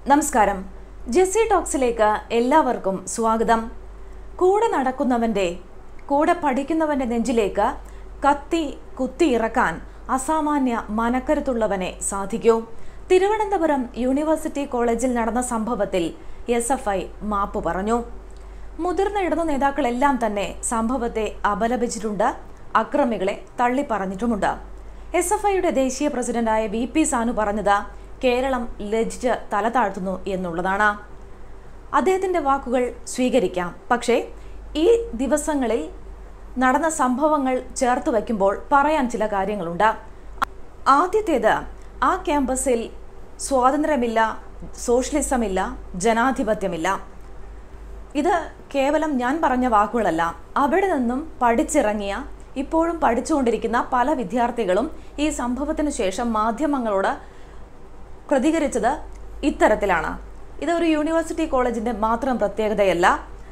നമസ്കാരം ജെസ്സി ടോക്സിലേക്ക് എല്ലാവർക്കും സ്വാഗതം കൂടെ നടക്കുന്നവന്റെ കൂടെ പഠിക്കുന്നവന്റെ നെഞ്ചിലേക്ക് കത്തി കുത്തിയിറക്കാൻ അസാമാന്യ മനക്കരുത്തുള്ളവനെ സാധിക്കൂ തിരുവനന്തപുരം യൂണിവേഴ്സിറ്റി കോളേജിൽ നടന്ന സംഭവത്തിൽ എസ് എഫ് ഐ മാപ്പ് പറഞ്ഞു മുതിർന്ന ഇടതു നേതാക്കളെല്ലാം തന്നെ സംഭവത്തെ അപലപിച്ചിട്ടുണ്ട് അക്രമികളെ തള്ളിപ്പറഞ്ഞിട്ടുമുണ്ട് എസ് എഫ് ഐയുടെ ദേശീയ പ്രസിഡന്റായ വി പി സാനു പറഞ്ഞത് കേരളം ലജ്ജിച്ച് തല താഴ്ത്തുന്നു എന്നുള്ളതാണ് അദ്ദേഹത്തിന്റെ വാക്കുകൾ സ്വീകരിക്കാം പക്ഷേ ഈ ദിവസങ്ങളിൽ നടന്ന സംഭവങ്ങൾ ചേർത്ത് വയ്ക്കുമ്പോൾ പറയാൻ ചില കാര്യങ്ങളുണ്ട് ആദ്യത്തേത് ആ ക്യാമ്പസിൽ സ്വാതന്ത്ര്യമില്ല സോഷ്യലിസമില്ല ജനാധിപത്യമില്ല ഇത് കേവലം ഞാൻ പറഞ്ഞ വാക്കുകളല്ല അവിടെ നിന്നും പഠിച്ചിറങ്ങിയ ഇപ്പോഴും പഠിച്ചുകൊണ്ടിരിക്കുന്ന പല വിദ്യാർത്ഥികളും ഈ സംഭവത്തിന് ശേഷം മാധ്യമങ്ങളോട് പ്രതികരിച്ചത് ഇത്തരത്തിലാണ് ഇത് ഒരു യൂണിവേഴ്സിറ്റി കോളേജിന്റെ മാത്രം പ്രത്യേകതയല്ല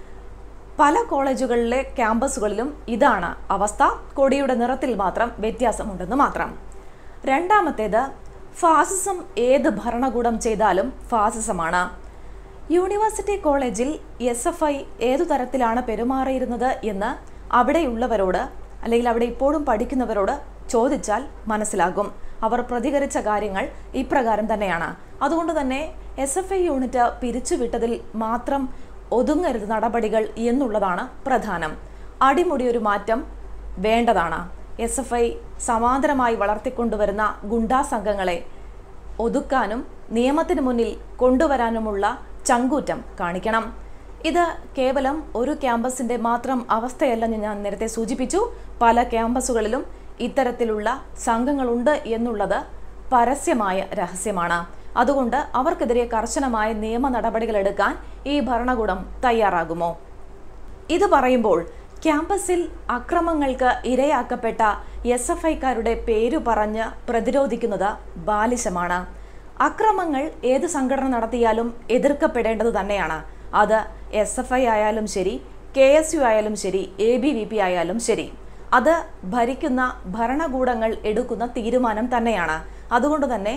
പല കോളേജുകളിലെ ക്യാമ്പസുകളിലും ഇതാണ് അവസ്ഥ കൊടിയുടെ നിറത്തിൽ മാത്രം വ്യത്യാസമുണ്ടെന്ന് മാത്രം രണ്ടാമത്തേത് ഫാസിസം ഏത് ഭരണകൂടം ചെയ്താലും ഫാസിസമാണ് യൂണിവേഴ്സിറ്റി കോളേജിൽ എസ് എഫ് ഐ ഏതു തരത്തിലാണ് പെരുമാറിയിരുന്നത് എന്ന് അവിടെയുള്ളവരോട് അല്ലെങ്കിൽ അവിടെ ഇപ്പോഴും പഠിക്കുന്നവരോട് ചോദിച്ചാൽ മനസ്സിലാകും അവർ പ്രതികരിച്ച കാര്യങ്ങൾ ഇപ്രകാരം തന്നെയാണ് അതുകൊണ്ട് തന്നെ എസ് എഫ് ഐ യൂണിറ്റ് പിരിച്ചുവിട്ടതിൽ മാത്രം ഒതുങ്ങരുത് നടപടികൾ എന്നുള്ളതാണ് പ്രധാനം അടിമുടി ഒരു മാറ്റം വേണ്ടതാണ് എസ് എഫ് ഐ സമാന്തരമായി വളർത്തിക്കൊണ്ടുവരുന്ന ഗുണ്ടാ സംഘങ്ങളെ ഒതുക്കാനും നിയമത്തിന് മുന്നിൽ കൊണ്ടുവരാനുമുള്ള ചങ്കൂറ്റം കാണിക്കണം ഇത് കേവലം ഒരു ക്യാമ്പസിന്റെ മാത്രം അവസ്ഥയല്ലെന്ന് ഞാൻ നേരത്തെ സൂചിപ്പിച്ചു പല ക്യാമ്പസുകളിലും ഇത്തരത്തിലുള്ള സംഘങ്ങളുണ്ട് എന്നുള്ളത് പരസ്യമായ രഹസ്യമാണ് അതുകൊണ്ട് അവർക്കെതിരെ കർശനമായ നിയമ നടപടികൾ എടുക്കാൻ ഈ ഭരണകൂടം തയ്യാറാകുമോ ഇത് പറയുമ്പോൾ ക്യാമ്പസിൽ അക്രമങ്ങൾക്ക് ഇരയാക്കപ്പെട്ട എസ് എഫ് ഐക്കാരുടെ പേരു പറഞ്ഞ് പ്രതിരോധിക്കുന്നത് ബാലിശമാണ് അക്രമങ്ങൾ ഏത് സംഘടന നടത്തിയാലും എതിർക്കപ്പെടേണ്ടത് തന്നെയാണ് അത് എസ് എഫ് ഐ ആയാലും ശരി കെ എസ് യു ആയാലും ശരി എ ബി വി പി ആയാലും ശരി അത് ഭരിക്കുന്ന ഭരണകൂടങ്ങൾ എടുക്കുന്ന തീരുമാനം തന്നെയാണ് അതുകൊണ്ട് തന്നെ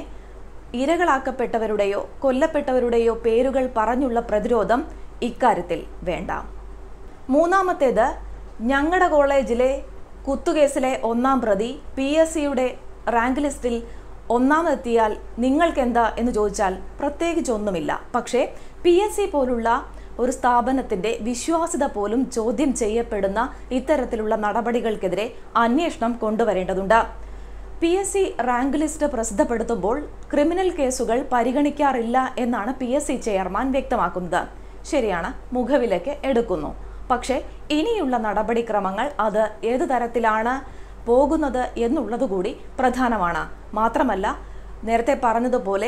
ഇരകളാക്കപ്പെട്ടവരുടെയോ കൊല്ലപ്പെട്ടവരുടെയോ പേരുകൾ പറഞ്ഞുള്ള പ്രതിരോധം ഇക്കാര്യത്തിൽ വേണ്ട മൂന്നാമത്തേത് ഞങ്ങളുടെ കോളേജിലെ കുത്തുകേസിലെ ഒന്നാം പ്രതി പി എസ് സിയുടെ റാങ്ക് ലിസ്റ്റിൽ ഒന്നാമെത്തിയാൽ നിങ്ങൾക്കെന്താ എന്ന് ചോദിച്ചാൽ പ്രത്യേകിച്ചൊന്നുമില്ല പക്ഷേ പി എസ് സി പോലുള്ള ഒരു സ്ഥാപനത്തിന്റെ വിശ്വാസ്യത പോലും ചോദ്യം ചെയ്യപ്പെടുന്ന ഇത്തരത്തിലുള്ള നടപടികൾക്കെതിരെ അന്വേഷണം കൊണ്ടുവരേണ്ടതുണ്ട് P S C rank list പ്രസിദ്ധപ്പെടുത്തുമ്പോൾ ക്രിമിനൽ കേസുകൾ പരിഗണിക്കാറില്ല എന്നാണ് പി എസ് സി ചെയർമാൻ വ്യക്തമാക്കുന്നത് ശരിയാണ് മുഖവിലയ്ക്ക് എടുക്കുന്നു പക്ഷേ ഇനിയുള്ള നടപടിക്രമങ്ങൾ അത് ഏത് തരത്തിലാണ് പോകുന്നത് എന്നുള്ളതുകൂടി പ്രധാനമാണ് മാത്രമല്ല നേരത്തെ പറഞ്ഞതുപോലെ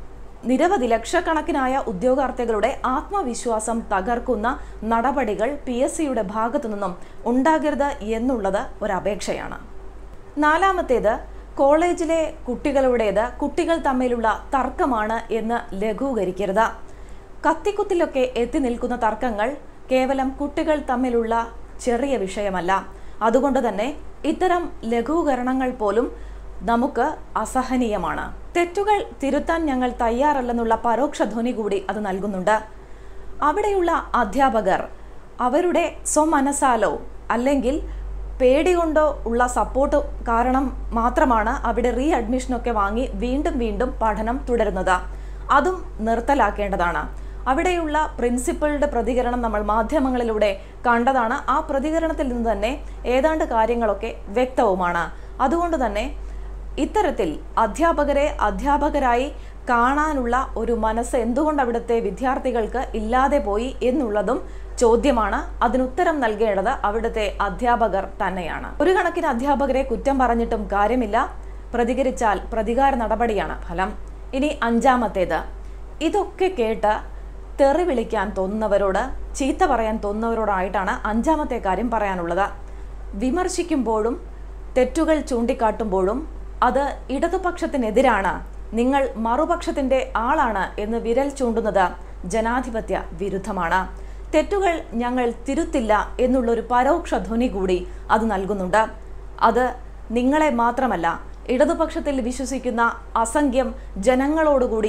നിരവധി ലക്ഷക്കണക്കിനായ ഉദ്യോഗാർത്ഥികളുടെ ആത്മവിശ്വാസം തകർക്കുന്ന നടപടികൾ പി എസ് സിയുടെ ഭാഗത്തു നിന്നും ഉണ്ടാകരുത് എന്നുള്ളത് ഒരപേക്ഷയാണ് നാലാമത്തേത് കോളേജിലെ കുട്ടികളുടേത് കുട്ടികൾ തമ്മിലുള്ള തർക്കമാണ് എന്ന് ലഘൂകരിക്കരുത് കത്തിക്കുത്തിലൊക്കെ എത്തി നിൽക്കുന്ന തർക്കങ്ങൾ കേവലം കുട്ടികൾ തമ്മിലുള്ള ചെറിയ വിഷയമല്ല അതുകൊണ്ട് തന്നെ ഇത്തരം ലഘൂകരണങ്ങൾ പോലും നമുക്ക് അസഹനീയമാണ് തെറ്റുകൾ തിരുത്താൻ ഞങ്ങൾ തയ്യാറല്ലെന്നുള്ള പരോക്ഷ ധ്വനി കൂടി അത് നൽകുന്നുണ്ട് അവിടെയുള്ള അധ്യാപകർ അവരുടെ സ്വമനസാലോ അല്ലെങ്കിൽ പേടി കൊണ്ടോ ഉള്ള സപ്പോർട്ട് കാരണം മാത്രമാണ് അവിടെ റീ അഡ്മിഷനൊക്കെ വാങ്ങി വീണ്ടും വീണ്ടും പഠനം തുടരുന്നത് അതും നിർത്തലാക്കേണ്ടതാണ് അവിടെയുള്ള പ്രിൻസിപ്പളുടെ പ്രതികരണം നമ്മൾ മാധ്യമങ്ങളിലൂടെ കണ്ടതാണ് ആ പ്രതികരണത്തിൽ നിന്ന് തന്നെ ഏതാണ്ട് കാര്യങ്ങളൊക്കെ വ്യക്തവുമാണ് അതുകൊണ്ട് തന്നെ ഇത്തരത്തിൽ അധ്യാപകരെ അധ്യാപകരായി കാണാനുള്ള ഒരു മനസ്സ് എന്തുകൊണ്ട് അവിടുത്തെ വിദ്യാർത്ഥികൾക്ക് ഇല്ലാതെ പോയി എന്നുള്ളതും ചോദ്യമാണ് അതിനുത്തരം നൽകേണ്ടത് അവിടുത്തെ അധ്യാപകർ തന്നെയാണ് ഒരു കണക്കിന് അധ്യാപകരെ കുറ്റം പറഞ്ഞിട്ടും കാര്യമില്ല പ്രതികരിച്ചാൽ പ്രതികാര നടപടിയാണ് ഫലം ഇനി അഞ്ചാമത്തേത് ഇതൊക്കെ കേട്ട് തെറി വിളിക്കാൻ തോന്നുന്നവരോട് ചീത്ത പറയാൻ തോന്നുന്നവരോടായിട്ടാണ് അഞ്ചാമത്തെ കാര്യം പറയാനുള്ളത് വിമർശിക്കുമ്പോഴും തെറ്റുകൾ ചൂണ്ടിക്കാട്ടുമ്പോഴും അത് ഇടതുപക്ഷത്തിനെതിരാണ് നിങ്ങൾ മറുപക്ഷത്തിന്റെ ആളാണ് എന്ന് വിരൽ ചൂണ്ടുന്നത് ജനാധിപത്യ വിരുദ്ധമാണ് തെറ്റുകൾ ഞങ്ങൾ തിരുത്തില്ല എന്നുള്ളൊരു പരോക്ഷ ധ്വനി കൂടി അത് നൽകുന്നുണ്ട് അത് നിങ്ങളെ മാത്രമല്ല ഇടതുപക്ഷത്തിൽ വിശ്വസിക്കുന്ന അസംഖ്യം ജനങ്ങളോടുകൂടി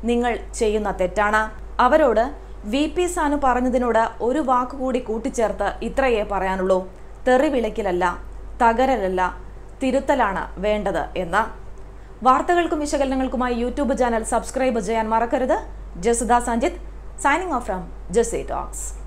നിങ്ങൾ ചെയ്യുന്ന തെറ്റാണ് അവരോട് വി പി സാനു പറഞ്ഞതിനോട് ഒരു വാക്കുകൂടി കൂട്ടിച്ചേർത്ത് ഇത്രയേ പറയാനുള്ളൂ തെറി വിളിക്കലല്ല തകരലല്ല തിരുത്തലാണ് വേണ്ടത് എന്ന് വാർത്തകൾക്കും വിശകലനങ്ങൾക്കുമായി യൂട്യൂബ് ചാനൽ സബ്സ്ക്രൈബ് ചെയ്യാൻ മറക്കരുത് ജസുദ Sanjith signing off from Jassi talks